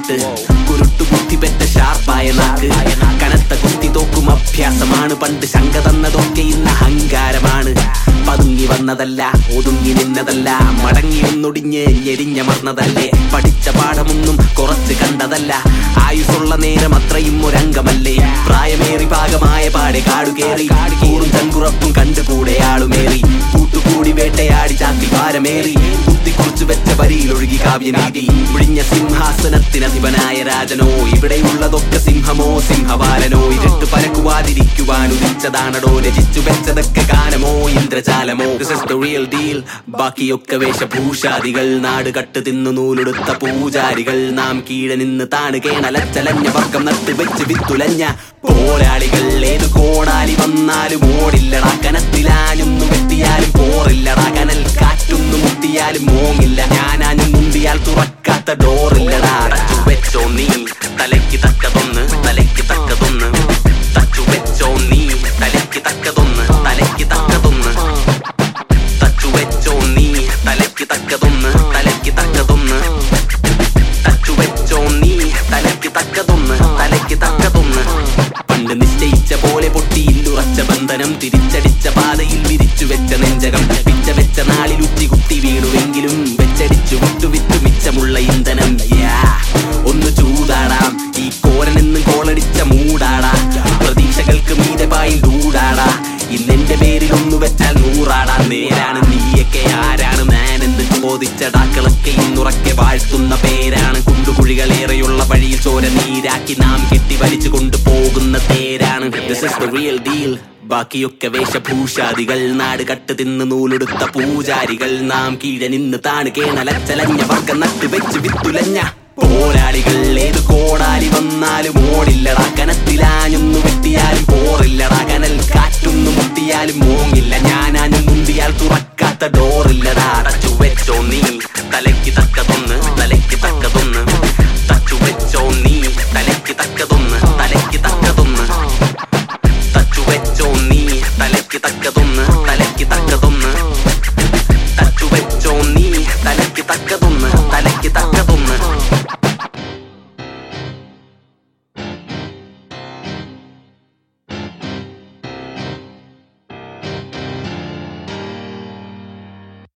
പാട്ട് കുരുട്ടു കുത്തി പെറ്റ ഷാർപ്പായ നാക്ക് കനത്ത കുത്തി തോക്കും അഭ്യാസമാണ് പണ്ട് ശങ്ക തന്നതൊക്കെ ഇന്ന് അഹങ്കാരമാണ് പതുങ്ങി വന്നതല്ല ഒതുങ്ങി നിന്നതല്ല മടങ്ങി ഒന്നൊടിഞ്ഞ് ഞെരിഞ്ഞമർന്നതല്ലേ പഠിച്ച പാഠമൊന്നും കുറച്ച് കണ്ടതല്ല ആയുസുള്ള നേരം അത്രയും ഒരംഗമല്ലേ പ്രായമേറി പാകമായ പാടെ കാടുകേറി കൂറും ചങ്കുറപ്പും കണ്ടുകൂടെ ആളുമേറി കൂട്ടുകൂടി വേട്ടയാടി ചാക്കി ഭാരമേറി കുത്തിക്കുറിച്ചു വെച്ച വരിയിലൊഴുകി കാവ്യനീതി ഒഴിഞ്ഞ സിംഹാസനത്തിനധിപനായ രാജനോ ഇവിടെയുള്ളതൊക്കെ സിംഹമോ സിംഹവാലനോ ഇരുട്ട് പരക്കുവാതിരിക്കുവാൻ ഉദിച്ചതാണടോ രചിച്ചു വെച്ചതൊക്കെ ഗാനമോ ഇന്ദ്രജാലമോ This is the real deal ബാക്കിയൊക്കെ വേഷഭൂഷാദികൾ നാട് കട്ട് തിന്നു നൂലെടുത്ത പൂജാരികൾ നാം കീഴെ നിന്ന് താണ് കേണലച്ചലഞ്ഞ വർഗം നട്ട് വെച്ച് വിത്തുലഞ്ഞ പോരാളികൾ ഏത് കോടാലി വന്നാലും ഓടില്ലടാ കനത്തിലാഞ്ഞൊന്നു വെട്ടിയാലും പോറില്ലടാ കനൽ കാറ്റൊന്നു മുട്ടിയാലും മോങ്ങില്ല ഞാനാഞ്ഞു മുന്തിയാൽ തുറക്കാത്ത ഡോറില്ലടാ തച്ചു വെച്ചോ നീ തലയ്ക്ക് തക്കതൊന്ന് തലയ്ക്ക് തക്കതൊന്ന് തച്ചു വെച്ചോ നീ തലയ്ക്ക് തക്കതൊന്ന് തലയ്ക്ക് തക്കതൊന്ന് തച്ചു വെച്ചോ നീ തലയ്ക്ക് തക്കതൊന്ന് തലയ്ക്ക് തക്കതൊന്ന് തച്ചു വെച്ചോ നീ തലയ്ക്ക് തക്കതൊന്ന് തലയ്ക്ക് തക്കതൊന്ന് പണ്ട് നിശ്ചയിച്ച പോലെ പൊട്ടിയില്ലുറച്ച ബന്ധനം തിരിച്ചടിച്ച പാതയിൽ വിരിച്ചു വെച്ച നെഞ്ചകം പിച്ച വെച്ച നാളിൽ ഉച്ചി കുത്തി വീണുവെങ്കിലും വെച്ചടിച്ചു വിട്ടു വിറ്റു മിച്ചമുള്ള ഇന്ധനം Yeah. ഒന്ന് ചൂടാടാം ഈ കോരനെന്ന് കോളടിച്ച മൂടാടാ പ്രതീക്ഷകൾക്ക് മീതെ പായിൽ ഡൂടാടാ ഇന്നെന്റെ പേരിൽ ഒന്ന് വെച്ചാൽ നൂറാടാ നേരാണ് നീയൊക്കെ ആരാണ് മാൻ എന്ന് ചോദിച്ച ഡാക്കളൊക്കെ ഇന്നുറക്കെ വാഴ്ത്തുന്ന പേരാണ് കുണ്ടുകുഴികളേറെയുള്ള വഴിയിൽ ചോര നീരാക്കി നാം കെട്ടി വലിച്ചു കൊണ്ടുപോകുന്ന തേരാണ് this is the real deal ബാക്കിയൊക്കെ വേഷഭൂഷാദികൾ നാട് കട്ട് തിന്ന് നൂലെടുത്ത പൂജാരികൾ നാം കീഴെ നിന്ന് താണ് കേണലച്ചലഞ്ഞ വർഗം നട്ട് വെച്ച് വിത്തുലഞ്ഞ പോരാളികൾ ഏത് കോടാലി വന്നാലും ഓടില്ലടാ കനത്തിലാഞ്ഞൊന്നു വെട്ടിയാലും പോറില്ലടാ കനൽ കാറ്റൊന്നു മുട്ടിയാലും മോങ്ങില്ല ഞാനാഞ്ഞു മുന്തിയാൽ തുറക്കാത്ത ഡോറില്ലടാ തച്ചു വെച്ചോ നീ തലയ്ക്ക് തക്കതൊന്ന് തലയ്ക്ക് തക്കതൊന്ന് തച്ചു വെച്ചോ നീ തലയ്ക്ക് തക്കതൊന്ന് തലയ്ക്ക് തക്കതൊന്ന് തച്ചു വെച്ചോ നീ തലയ്ക്ക് തക്കതൊന്ന് തലയ്ക്ക് തക്കതൊന്ന് തച്ചു വെച്ചോ നീ തലയ്ക്ക് തക്കതൊന്ന്